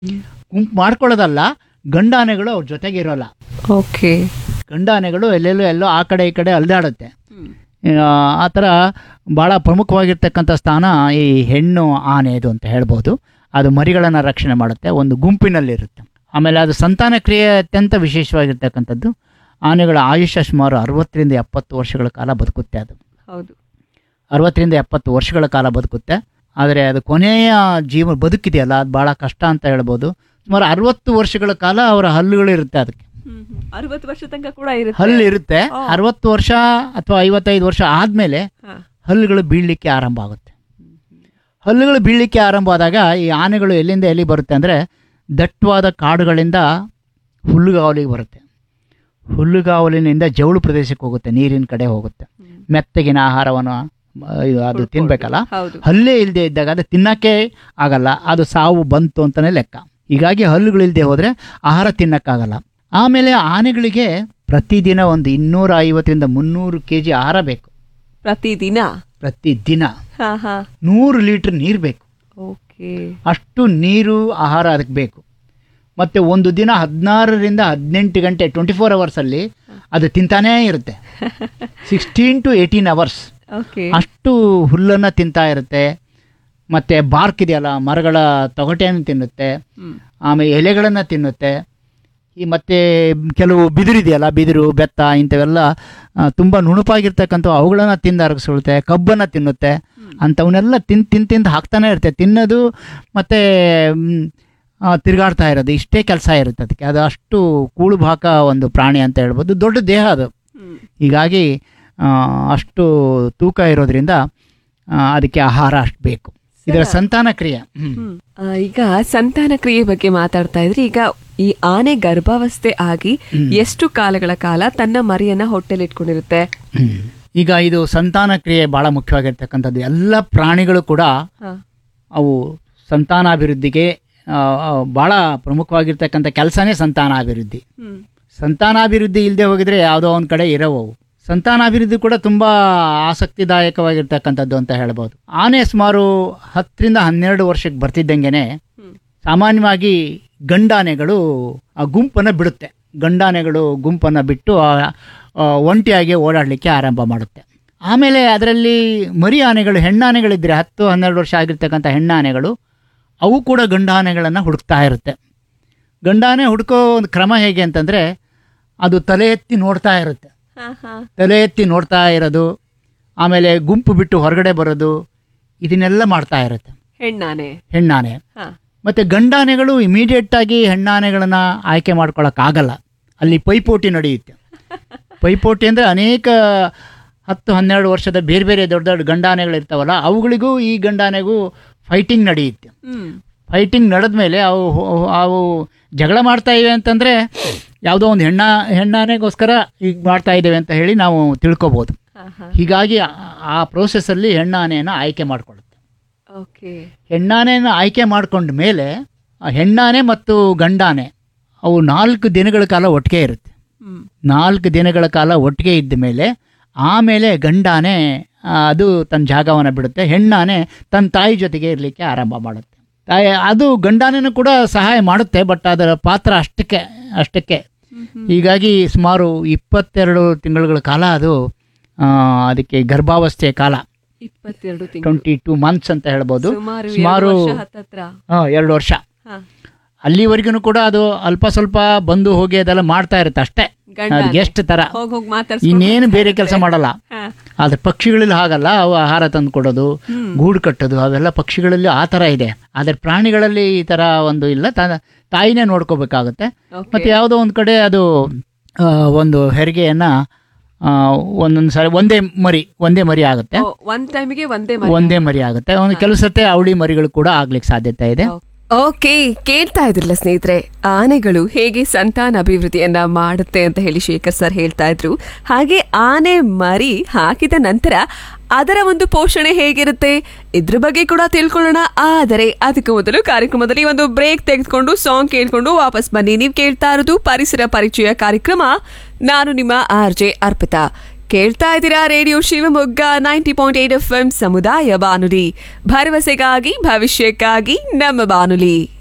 ಗುಂಪು ಮಾಡ್ಕೊಳ್ಳೋದಲ್ಲ ಗಂಡಾನೆಗಳು ಅವ್ರ ಜೊತೆಗೆ ಇರೋಲ್ಲ ಓಕೆ ಗಂಡಾನೆಗಳು ಎಲ್ಲೆಲ್ಲೋ ಎಲ್ಲೋ ಆ ಕಡೆ ಈ ಕಡೆ ಅಲ್ದಾಡುತ್ತೆ ಆ, ಆ ಥರ ಭಾಳ ಪ್ರಮುಖವಾಗಿರ್ತಕ್ಕಂಥ ಸ್ಥಾನ ಈ ಹೆಣ್ಣು ಆನೆದು ಅಂತ ಹೇಳ್ಬೋದು ಅದು ಮರಿಗಳನ್ನು ರಕ್ಷಣೆ ಮಾಡುತ್ತೆ ಒಂದು ಗುಂಪಿನಲ್ಲಿರುತ್ತೆ ಆಮೇಲೆ ಅದು ಸಂತಾನ ಕ್ರಿಯೆ ಅತ್ಯಂತ ವಿಶೇಷವಾಗಿರ್ತಕ್ಕಂಥದ್ದು ಆನೆಗಳ ಆಯುಷ್ಯ ಸುಮಾರು ಅರವತ್ತರಿಂದ ಎಪ್ಪತ್ತು ವರ್ಷಗಳ ಕಾಲ ಬದುಕುತ್ತೆ ಅದು ಹೌದು ಅರವತ್ತರಿಂದ ಎಪ್ಪತ್ತು ವರ್ಷಗಳ ಕಾಲ ಬದುಕುತ್ತೆ ಆದರೆ ಅದು ಕೊನೆಯ ಜೀವ ಬದುಕಿದೆಯಲ್ಲ ಅದು ಭಾಳ ಕಷ್ಟ ಅಂತ ಹೇಳ್ಬೋದು ಸುಮಾರು ಅರವತ್ತು ವರ್ಷಗಳ ಕಾಲ ಅವರ ಹಲ್ಲುಗಳು ಇರುತ್ತೆ ಅದಕ್ಕೆ ಅರವತ್ತು ವರ್ಷ ತನಕ ಕೂಡ ಇರುತ್ತೆ ಹಲ್ಲು ಇರುತ್ತೆ ಆ. ಅರವತ್ತು ವರ್ಷ ಅಥವಾ ಐವತ್ತೈದು ವರ್ಷ ಆದಮೇಲೆ ಹಾ. ಹಲ್ಲುಗಳು ಬೀಳಲಿಕ್ಕೆ ಆರಂಭ ಆಗುತ್ತೆ ಹಲ್ಲುಗಳು ಬೀಳಲಿಕ್ಕೆ ಆರಂಭ ಆದಾಗ ಈ ಆನೆಗಳು ಎಲ್ಲಿಂದ ಎಲ್ಲಿ ಬರುತ್ತೆ ಅಂದರೆ ದಟ್ಟವಾದ ಕಾಡುಗಳಿಂದ ಹುಲ್ಲುಗಾವಲಿಗೆ ಬರುತ್ತೆ ಹುಲ್ಲುಗಾವಲಿನಿಂದ ಜವಳು ಪ್ರದೇಶಕ್ಕೆ ಹೋಗುತ್ತೆ ನೀರಿನ ಕಡೆ ಹೋಗುತ್ತೆ ಮೆತ್ತಗಿನ ಆಹಾರವನ್ನು ಆ, ಇದು ಅದು ಹುಡ್ಕೊಂಡು. ತಿನ್ಬೇಕಲ್ಲ ಹೌದು ಹಲ್ಲೇ ಇಲ್ಲದೆ ಇದ್ದಾಗ ಅದು ತಿನ್ನಕ್ಕೆ ಆಗಲ್ಲ ಅದು ಸಾವು ಬಂತು ಅಂತಲೇ ಲೆಕ್ಕ ಹೀಗಾಗಿ ಹಲ್ಲುಗಳಿಲ್ಲದೆ ಹೋದರೆ ಆಹಾರ ತಿನ್ನಕ್ಕಾಗಲ್ಲ ಆಮೇಲೆ ಆನೆಗಳಿಗೆ ಪ್ರತಿದಿನ ಒಂದು ಇನ್ನೂರ ಐವತ್ತರಿಂದ ಮುನ್ನೂರು ಕೆ ಜಿ ಆಹಾರ ಬೇಕು ಪ್ರತಿದಿನ ಪ್ರತಿದಿನ ಹಾ ಹಾ ನೂರು ಲೀಟ್ರ್ ನೀರು ಬೇಕು ಓಕೆ ಅಷ್ಟು ನೀರು ಆಹಾರ ಅದಕ್ಕೆ ಬೇಕು ಮತ್ತು ಒಂದು ದಿನ ಹದಿನಾರರಿಂದ ಹದಿನೆಂಟು ಗಂಟೆ ಟ್ವೆಂಟಿ ಫೋರ್ ಅವರ್ಸಲ್ಲಿ ಅದು ತಿಂತಾನೇ ಇರುತ್ತೆ sixteen to eighteen hours okay ಅಷ್ಟು ಹುಲ್ಲನ್ನು ತಿಂತಾ ಇರುತ್ತೆ ಮತ್ತು ಬಾರ್ಕ್ ಇದೆಯಲ್ಲ ಮರಗಳ ತೊಗಟೆಯನ್ನು ತಿನ್ನುತ್ತೆ ಹ್ಮ್ ಆಮೇಲೆ ಎಲೆಗಳನ್ನು ತಿನ್ನುತ್ತೆ ಈ ಮತ್ತು ಕೆಲವು ಬಿದಿರಿದೆಯಲ್ಲ ಬಿದಿರು ಬೆತ್ತ ಇಂಥವೆಲ್ಲ ತುಂಬ ನುಣುಪಾಗಿರ್ತಕ್ಕಂಥ ಅವುಗಳನ್ನು ತಿಂದು ಅರಗಿಸ್ಕೊಳುತ್ತೆ ಕಬ್ಬನ್ನು ತಿನ್ನುತ್ತೆ ಅಂಥವನ್ನೆಲ್ಲ ತಿನ್ ತಿನ್ ತಿಂದು ಹಾಕ್ತಾನೆ ಇರುತ್ತೆ ತಿನ್ನೋದು ಮತ್ತು ತಿರುಗಾಡ್ತಾ ಇರೋದು ಇಷ್ಟೇ ಕೆಲಸ ಇರುತ್ತೆ ಅದಕ್ಕೆ ಅದು ಅಷ್ಟು ಕೂಳು ಭಾಕ ಒಂದು ಪ್ರಾಣಿ ಅಂತ ಹೇಳ್ಬೋದು ದೊಡ್ಡ ದೇಹ ಅದು ಹ್ಮ್ ಹೀಗಾಗಿ ಆ, ಅಷ್ಟು ತೂಕ ಇರೋದ್ರಿಂದ ಆ, ಅದಕ್ಕೆ ಆಹಾರ ಅಷ್ಟು ಬೇಕು ಇದರ ಸಂತಾನ ಕ್ರಿಯೆ ಹ್ಮ್. ಹ್ಮ್. ಆ, ಈಗ ಸಂತಾನ ಕ್ರಿಯೆ ಬಗ್ಗೆ ಮಾತಾಡ್ತಾ ಇದ್ರಿ ಈಗ ಈ ಆನೆ ಗರ್ಭಾವಸ್ಥೆ ಆಗಿ ಎಷ್ಟು ಕಾಲಗಳ ಕಾಲ ತನ್ನ ಮರಿಯನ್ನ ಹೊಟ್ಟೆಲಿ ಇಟ್ಕೊಂಡಿರುತ್ತೆ ಹ್ಮ್. ಈಗ ಇದು ಸಂತಾನ ಕ್ರಿಯೆ ಭಾಳ ಮುಖ್ಯವಾಗಿರ್ತಕ್ಕಂಥದ್ದು ಎಲ್ಲ ಪ್ರಾಣಿಗಳು ಕೂಡ ಹಾ. ಅವು ಸಂತಾನಾಭಿವೃದ್ಧಿಗೆ ಆ, ಆ, ಭಾಳ ಪ್ರಮುಖವಾಗಿರ್ತಕ್ಕಂಥ ಕೆಲಸನೇ ಸಂತಾನಾಭಿವೃದ್ಧಿ ಹ್ಮ್. ಸಂತಾನಾಭಿವೃದ್ಧಿ ಇಲ್ಲದೆ ಹೋಗಿದ್ರೆ ಯಾವುದೋ ಒಂದು ಕಡೆ ಇರೋವು ಸಂತಾನಾಭಿವೃದ್ಧಿ ಕೂಡ ತುಂಬ ಆಸಕ್ತಿದಾಯಕವಾಗಿರ್ತಕ್ಕಂಥದ್ದು ಅಂತ ಹೇಳ್ಬೋದು ಆನೆ ಸುಮಾರು ಹತ್ತರಿಂದ ಹನ್ನೆರಡು ವರ್ಷಕ್ಕೆ ಬರ್ತಿದ್ದಂಗೆನೆ ಹ್ಮ್. ಸಾಮಾನ್ಯವಾಗಿ ಗಂಡಾನೆಗಳು ಆ ಗುಂಪನ್ನು ಬಿಡುತ್ತೆ ಗಂಡಾನೆಗಳು ಗುಂಪನ್ನು ಬಿಟ್ಟು ಆ, ಆ, ಒಂಟಿಯಾಗಿ ಓಡಾಡಲಿಕ್ಕೆ ಆರಂಭ ಮಾಡುತ್ತೆ ಆಮೇಲೆ ಅದರಲ್ಲಿ ಮರಿ ಆನೆಗಳು ಹೆಣ್ಣಾನೆಗಳಿದ್ದರೆ ಹತ್ತು ಹನ್ನೆರಡು ವರ್ಷ ಆಗಿರ್ತಕ್ಕಂಥ ಹೆಣ್ಣಾನೆಗಳು ಅವು ಕೂಡ ಗಂಡಾನೆಗಳನ್ನು ಹುಡುಕ್ತಾ ಇರುತ್ತೆ ಗಂಡಾನೆ ಹುಡುಕೋ ಒಂದು ಕ್ರಮ ಹೇಗೆ ಅಂತಂದರೆ ಅದು ತಲೆ ಎತ್ತಿ ನೋಡ್ತಾ ಇರುತ್ತೆ ಹಾ, ಹಾ. ತಲೆ ಎತ್ತಿ ನೋಡ್ತಾ ಇರೋದು ಆಮೇಲೆ ಗುಂಪು ಬಿಟ್ಟು ಹೊರಗಡೆ ಬರೋದು ಇದನ್ನೆಲ್ಲ ಮಾಡ್ತಾ ಇರುತ್ತೆ ಹೆಣ್ಣಾನೆ ಹೆಣ್ಣಾನೆ ಹಾ. ಮತ್ತು ಗಂಡಾನೆಗಳು ಇಮಿಡಿಯೇಟಾಗಿ ಹೆಣ್ಣಾನೆಗಳನ್ನು ಆಯ್ಕೆ ಮಾಡ್ಕೊಳ್ಳೋಕ್ಕಾಗಲ್ಲ ಅಲ್ಲಿ ಪೈಪೋಟಿ ನಡೆಯುತ್ತೆ ಪೈಪೋಟಿ ಅಂದರೆ ಅನೇಕ ಹತ್ತು ಹನ್ನೆರಡು ವರ್ಷದ ಬೇರೆ ಬೇರೆ ದೊಡ್ಡ ದೊಡ್ಡ ಗಂಡಾನೆಗಳಿರ್ತಾವಲ್ಲ ಅವುಗಳಿಗೂ ಈ ಗಂಡಾನೆಗೂ ಫೈಟಿಂಗ್ ನಡೆಯುತ್ತೆ ಹ್ಮ್ ಫೈಟಿಂಗ್ ನಡೆದ ಮೇಲೆ ಅವು ಅವು ಜಗಳ ಮಾಡ್ತಾ ಇವೆ ಅಂತಂದರೆ ಯಾವುದೋ ಒಂದು ಹೆಣ್ಣ ಹೆಣ್ಣಾನೆಗೋಸ್ಕರ ಈಗ ಮಾಡ್ತಾ ಇದ್ದೇವೆ ಅಂತ ಹೇಳಿ ನಾವು ತಿಳ್ಕೊಬೋದು ಹಾ, ಹಾ. ಹೀಗಾಗಿ ಆ- ಆ ಪ್ರೋಸೆಸ್ಸಲ್ಲಿ ಹೆಣ್ಣಾನೆಯನ್ನು ಆಯ್ಕೆ ಮಾಡಿಕೊಳ್ಳುತ್ತೆ ಓಕೆ ಹೆಣ್ಣಾನೆಯನ್ನು ಆಯ್ಕೆ ಮಾಡ್ಕೊಂಡ ಮೇಲೆ ಆ ಹೆಣ್ಣಾನೆ ಮತ್ತು ಗಂಡಾನೆ ಅವು ನಾಲ್ಕು ದಿನಗಳ ಕಾಲ ಒಟ್ಟಿಗೆ ಇರುತ್ತೆ ಹ್ಮ್ ನಾಲ್ಕು ದಿನಗಳ ಕಾಲ ಒಟ್ಟಿಗೆ ಇದ್ದ ಮೇಲೆ ಆಮೇಲೆ ಗಂಡಾನೆ ಆ, ಅದು ತನ್ನ ಜಾಗವನ್ನು ಬಿಡುತ್ತೆ ಹೆಣ್ಣಾನೆ ತನ್ನ ತಾಯಿ ಜೊತೆಗೆ ಇರಲಿಕ್ಕೆ ಆರಂಭ ಮಾಡುತ್ತೆ ತಾಯಿ ಅದು ಗಂಡಾನೆನೂ ಕೂಡ ಸಹಾಯ ಮಾಡುತ್ತೆ ಬಟ್ ಅದರ ಪಾತ್ರ ಅಷ್ಟಕ್ಕೆ ಅಷ್ಟಕ್ಕೆ ಹೀಗಾಗಿ ಸುಮಾರು ಇಪ್ಪತ್ತೆರಡು ತಿಂಗಳುಗಳ ಕಾಲ ಅದು ಆ, ಅದಕ್ಕೆ ಗರ್ಭಾವಸ್ಥೆಯ ಕಾಲ ಇಪ್ಪತ್ತೆರಡು ತಿಂಗಳು ಟ್ವೆಂಟಿ ಟೂ ಮಂತ್ಸ್ ಅಂತ ಹೇಳ್ಬೋದು ಸುಮಾರು ಸುಮಾರು ಎರಡು ವರ್ಷ ಹತ್ತತ್ರ ಆ, ಎರಡು ವರ್ಷ ಹಾ. ಅಲ್ಲಿವರೆಗೂ ಕೂಡ ಅದು ಅಲ್ಪ ಸ್ವಲ್ಪ ಬಂದು ಹೋಗಿ ಅದೆಲ್ಲ ಮಾಡ್ತಾ ಇರುತ್ತೆ ಅಷ್ಟೇ ಗಂಡ ಅದು ಎಷ್ಟು ಥರ ಹೋಗ್ ಹೋಗ್ ಮಾತಾಡ್ಸ್ಕೊಂಡು ಇನ್ನೇನು ಬೇರೆ ಕೆಲಸ ಮಾಡಲ್ಲ ಹಾ. ಆದರೆ ಪಕ್ಷಿಗಳಲ್ಲಿ ಹಾಗಲ್ಲ ಅವು ಆಹಾರ ತಂದು ಕೊಡೋದು ಗೂಡು ಕಟ್ಟೋದು ಅವೆಲ್ಲ ಪಕ್ಷಿಗಳಲ್ಲಿ ಆ ಥರ ಇದೆ ಆದರೆ ಪ್ರಾಣಿಗಳಲ್ಲಿ ಈ ಥರ ಒಂದು ಇಲ್ಲ ತ ತಾಯಿನೇ ನೋಡ್ಕೋಬೇಕಾಗುತ್ತೆ Okay. ಮತ್ತು ಯಾವುದೋ ಒಂದು ಕಡೆ ಅದು ಆ, ಒಂದು ಹೆರಿಗೆಯನ್ನು ಒಂದೊಂದು ಸಾರಿ ಒಂದೇ ಮರಿ ಒಂದೇ ಮರಿ ಆಗುತ್ತೆ ಓ, ಒಂದ್ ಟೈಮಿಗೆ ಒಂದೇ ಮರಿ ಒಂದೇ ಮರಿ ಆಗುತ್ತೆ ಒಂದು ಕೆಲವು ಸತಿ ಅವಳಿ ಮರಿಗಳು ಕೂಡ ಆಗ್ಲಿಕ್ಕೆ ಸಾಧ್ಯತೆ ಇದೆ ಓಕೆ ಕೇಳ್ತಾ ಇದ್ರಲ್ಲ ಸ್ನೇಹಿತರೆ ಆನೆಗಳು ಹೇಗೆ ಸಂತಾನ ಅಭಿವೃದ್ಧಿಯನ್ನ ಮಾಡುತ್ತೆ ಅಂತ ಹೇಳಿ ಶೇಖರ್ ಸರ್ ಹೇಳ್ತಾ ಇದ್ರು ಹಾಗೆ ಆನೆ ಮರಿ ಹಾಕಿದ ನಂತರ ಅದರ ಒಂದು ಪೋಷಣೆ ಹೇಗಿರುತ್ತೆ ಇದ್ರ ಬಗ್ಗೆ ಕೂಡ ತಿಳ್ಕೊಳ್ಳೋಣ ಆದರೆ ಅದಕ್ಕೂ ಮೊದಲು ಕಾರ್ಯಕ್ರಮದಲ್ಲಿ ಒಂದು ಬ್ರೇಕ್ ತೆಗೆದುಕೊಂಡು ಸಾಂಗ್ ಕೇಳ್ಕೊಂಡು ವಾಪಸ್ ಬನ್ನಿ ನೀವು ಕೇಳ್ತಾ ಇರೋದು ಪರಿಸರ ಪರಿಚಯ ಕಾರ್ಯಕ್ರಮ ನಾನು ನಿಮ್ಮ ಆರ್ ಜೆ ಅರ್ಪಿತಾ ಕೇಳ್ತಾ ಇದ್ದೀರಾ radio Shivamogga ninety point eight F M ಸಮುದಾಯ ಬಾನುಲಿ ಭರವಸೆಗಾಗಿ ಭವಿಷ್ಯಕ್ಕಾಗಿ ನಮ್ಮ ಬಾನುಲಿ